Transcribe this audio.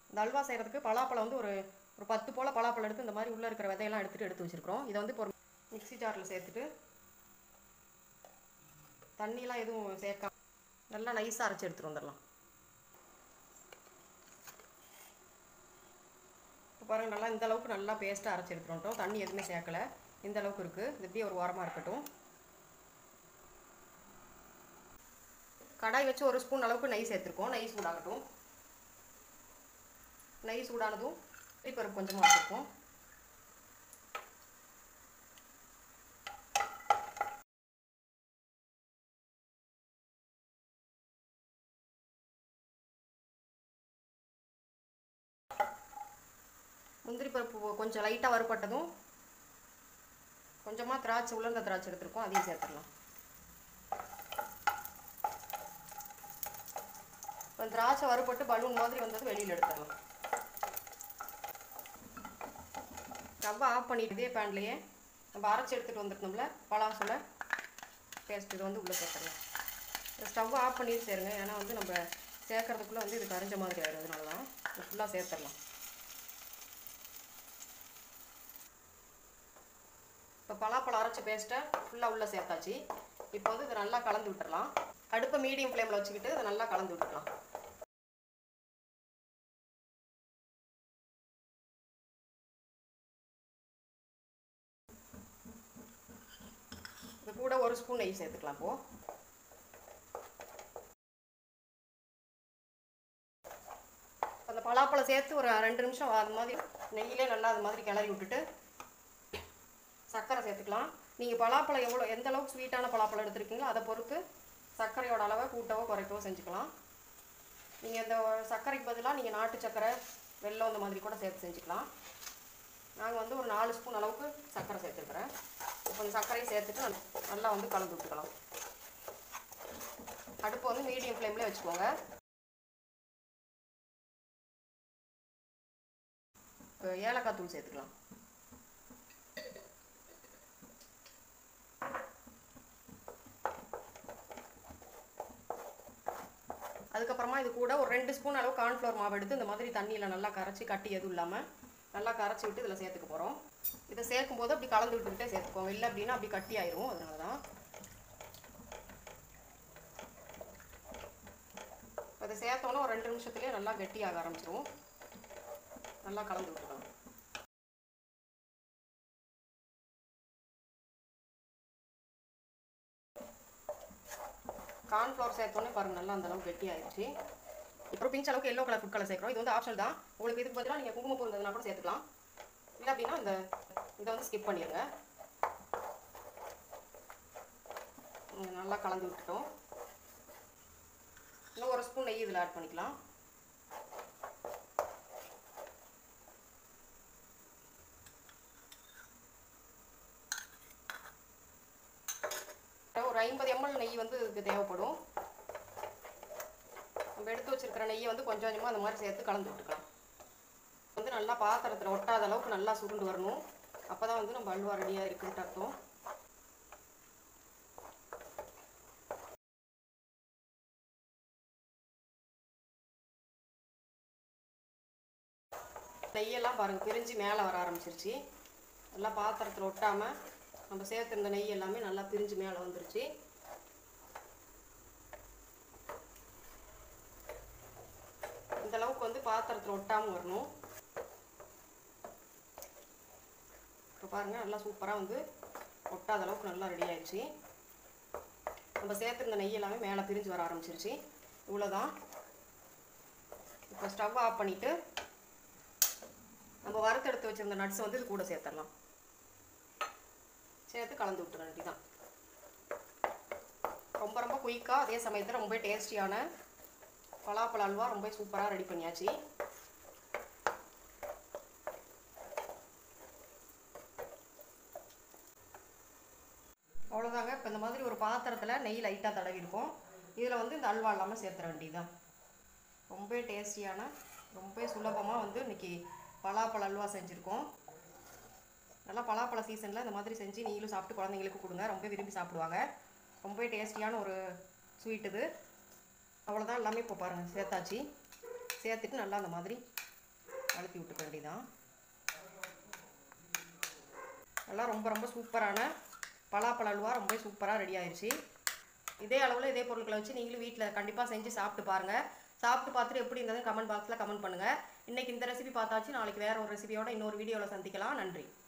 இந்த அல்வா செய்கிறதுக்கு பலாப்பழம் வந்து ஒரு ஒரு பத்து போல் பலாப்பழம் எடுத்து இந்த மாதிரி உள்ளே இருக்கிற விதையெல்லாம் எடுத்துகிட்டு எடுத்து வச்சுருக்கிறோம் இதை வந்து இப்போ ஒரு மிக்ஸி ஜாரில் சேர்த்துட்டு தண்ணிலாம் எதுவும் சேர்க்காம நல்லா நைஸாக அரைச்சி எடுத்துகிட்டு வந்துடலாம் இப்போ பாருங்கள் நல்லா இந்த அளவுக்கு நல்லா பேஸ்ட்டாக அரைச்சி எடுத்துகிட்டு வந்துட்டோம் தண்ணி எதுவுமே சேர்க்கலை இந்த அளவுக்கு இருக்குது இது இப்படியே ஒரு வாரமாக இருக்கட்டும் கடாய் வச்சு ஒரு ஸ்பூன் அளவுக்கு நெய் சேர்த்துருக்கோம் நெய் சூடாகட்டும் நெய் சூடானதும் பருப்பு கொஞ்சமாக வச்சுருக்கோம் முந்திரி பருப்பு கொஞ்சம் லைட்டாக வறுபட்டதும் கொஞ்சமாக திராட்சை உலர்ந்த திராட்சை எடுத்துருக்கோம் அதையும் சேர்த்துடலாம் இப்போ திராட்சை வறுபட்டு பலூன் மாதிரி வந்தது வெளியில் எடுத்துடலாம் ஸ்டவ் ஆஃப் பண்ணிட்டு இதே பேன்லேயே நம்ம அரைச்சி எடுத்துகிட்டு வந்துருந்தோம்ல பலாசோல பேஸ்ட் இது வந்து உள்ளே சேர்த்துடலாம் ஸ்டவ் ஆஃப் பண்ணிட்டு சேருங்க ஏன்னா வந்து நம்ம சேர்க்கறதுக்குள்ளே வந்து இது கரைஞ்ச மாதிரி ஆகிடும் அதனால தான் இது ஃபுல்லாக சேர்த்துடலாம் இப்போ பலாப்பழம் அரைச்ச பேஸ்ட்டை ஃபுல்லாக உள்ளே சேர்த்தாச்சு இப்போ வந்து இதை நல்லா கலந்து விட்டுறலாம் அடுப்பை மீடியம் ஃப்ளேமில் வச்சுக்கிட்டு இதை நல்லா கலந்து விட்டுறலாம் இது கூட ஒரு ஸ்பூன் நெய் சேர்த்துக்கலாம் இப்போ அந்த பலாப்பழம் சேர்த்து ஒரு ரெண்டு நிமிஷம் அது மாதிரி நெய்யிலே நல்லா அது மாதிரி கிளறி விட்டுட்டு சர்க்கரை சேர்த்துக்கலாம் நீங்கள் பலாப்பழம் எவ்வளோ எந்த அளவுக்கு ஸ்வீட்டான பலாப்பழம் எடுத்துருக்கீங்களோ அதை பொறுத்து சர்க்கரையோட அளவை கூட்டவோ குறைக்கவோ செஞ்சுக்கலாம் நீங்கள் இந்த சர்க்கரைக்கு பதிலாக நீங்கள் நாட்டு சர்க்கரை வெல்லம் இந்த மாதிரி கூட சேர்த்து செஞ்சுக்கலாம் நாங்கள் வந்து ஒரு நாலு ஸ்பூன் அளவுக்கு சர்க்கரை சேர்த்துருக்குறேன் இப்போ இந்த சர்க்கரையை சேர்த்துட்டு நல்லா வந்து கலந்து விட்டுக்கலாம் அடுப்பு வந்து மீடியம் ஃப்ளேம்லேயே வச்சுக்கோங்க இப்போ ஏலக்காய் தூள் சேர்த்துக்கலாம் அதுக்கப்புறமா இது கூட ஒரு ரெண்டு ஸ்பூன் அளவு கார்ன்ஃப்ளவர் மாவு எடுத்து இந்த மாதிரி தண்ணியில் நல்லா கரைச்சி கட்டி எதுவும் இல்லாமல் நல்லா கரைச்சி விட்டு இதில் சேர்த்துக்க போகிறோம் இதை சேர்க்கும் போது அப்படி கலந்து விட்டுக்கிட்டே சேர்த்துக்கோங்க இல்லை அப்படின்னா அப்படி கட்டி ஆயிரும் அதனால தான் இதை சேர்த்தோன்னே ஒரு ரெண்டு நிமிஷத்துலேயே நல்லா கெட்டியாக ஆரம்பிச்சிரும் நல்லா கலந்து விட்டுக்கலாம் கார்ன்ஃப்ளவர் சேர்த்தோன்னே பாருங்க நல்லா அந்த அளவுக்கு கெட்டி ஆயிடுச்சு இப்போ பிஞ்ச் அளவுக்கு எல்லோ கலர் ஃபுட் கலர் சேர்க்குறோம் இது வந்து ஆப்ஷன் தான் உங்களுக்கு இதுக்கு பதிலாக நீங்கள் குங்குமப்பூ இருந்ததுனா கூட சேர்த்துக்கலாம் இல்லை அப்படின்னா இந்த இதை வந்து ஸ்கிப் பண்ணிடுங்க இங்க நல்லா கலந்து விட்டுட்டோம் இன்னும் ஒரு ஸ்பூன் நெய் இதில் ஆட் பண்ணிக்கலாம் ஒரு ஐம்பது எம்எல் நெய் வந்து இதுக்கு தேவைப்படும் நம்ம எடுத்து வச்சிருக்கிற நெய்யை வந்து கொஞ்சம் கொஞ்சமாக அந்த மாதிரி சேர்த்து கலந்து விட்டுக்கலாம் வந்து நல்லா பாத்திரத்தில் ஒட்டாத அளவுக்கு நல்லா சுருண்டு வரணும் அப்போ தான் வந்து நம்ம அல்வா ரெடியாக இருக்குன்ட்டு அர்த்தம் நெய்யெல்லாம் பாருங்கள் பிரிஞ்சு மேலே வர ஆரம்பிச்சிருச்சு நல்லா பாத்திரத்தில் ஒட்டாமல் நம்ம சேர்த்துருந்த நெய் எல்லாமே நல்லா பிரிஞ்சு மேலே வந்துருச்சு இந்த அளவுக்கு வந்து பாத்திரத்தில் ஒட்டாமல் வரணும் இப்போ பாருங்கள் நல்லா சூப்பராக வந்து ஒட்டாத அளவுக்கு நல்லா ரெடி ஆயிடுச்சு நம்ம சேர்த்துருந்த நெய் எல்லாமே மேலே பிரிஞ்சு வர ஆரம்பிச்சிருச்சு இவ்வளோதான் இப்போ ஸ்டவ் ஆஃப் பண்ணிவிட்டு நம்ம வறுத்தெடுத்து வச்சுருந்த நட்ஸ் வந்து இது கூட சேர்த்துடலாம் சேர்த்து கலந்து விட்டுற வேண்டியதான் ரொம்ப ரொம்ப குயிக்காக அதே சமயத்தில் ரொம்ப டேஸ்டியான பலாப்பழ அல்வா ரொம்ப சூப்பராக ரெடி பண்ணியாச்சு அவ்வளோதாங்க இப்போ இந்த மாதிரி ஒரு பாத்திரத்தில் நெய் லைட்டாக தடவி இருக்கும் இதில் வந்து இந்த அல்வா இல்லாமல் சேர்த்துற வேண்டியதுதான் ரொம்ப டேஸ்டியான ரொம்ப சுலபமாக வந்து இன்னைக்கு பலாப்பழ அல்வா செஞ்சுருக்கோம் நல்லா பலாப்பழ சீசனில் இந்த மாதிரி செஞ்சு நீங்களும் சாப்பிட்டு குழந்தைங்களுக்கு கொடுங்க ரொம்ப விரும்பி சாப்பிடுவாங்க ரொம்ப டேஸ்டியான ஒரு ஸ்வீட் இது அவ்வளோதான் எல்லாமே இப்போ பாருங்கள் சேர்த்தாச்சு சேர்த்துட்டு நல்லா அந்த மாதிரி அழுத்தி விட்டுக்க வேண்டியதான் எல்லாம் ரொம்ப ரொம்ப சூப்பரான பலாப்பழ அல்வா ரொம்ப சூப்பராக ரெடி ஆயிடுச்சு இதே அளவில் இதே பொருட்களை வச்சு நீங்களும் வீட்டில் கண்டிப்பாக செஞ்சு சாப்பிட்டு பாருங்கள் சாப்பிட்டு பார்த்துட்டு எப்படி இருந்ததுன்னு கமெண்ட் பாக்ஸில் கமெண்ட் பண்ணுங்கள் இன்றைக்கி இந்த ரெசிபி பார்த்தாச்சு நாளைக்கு வேறு ஒரு ரெசிபியோட இன்னொரு வீடியோவில் சந்திக்கலாம் நன்றி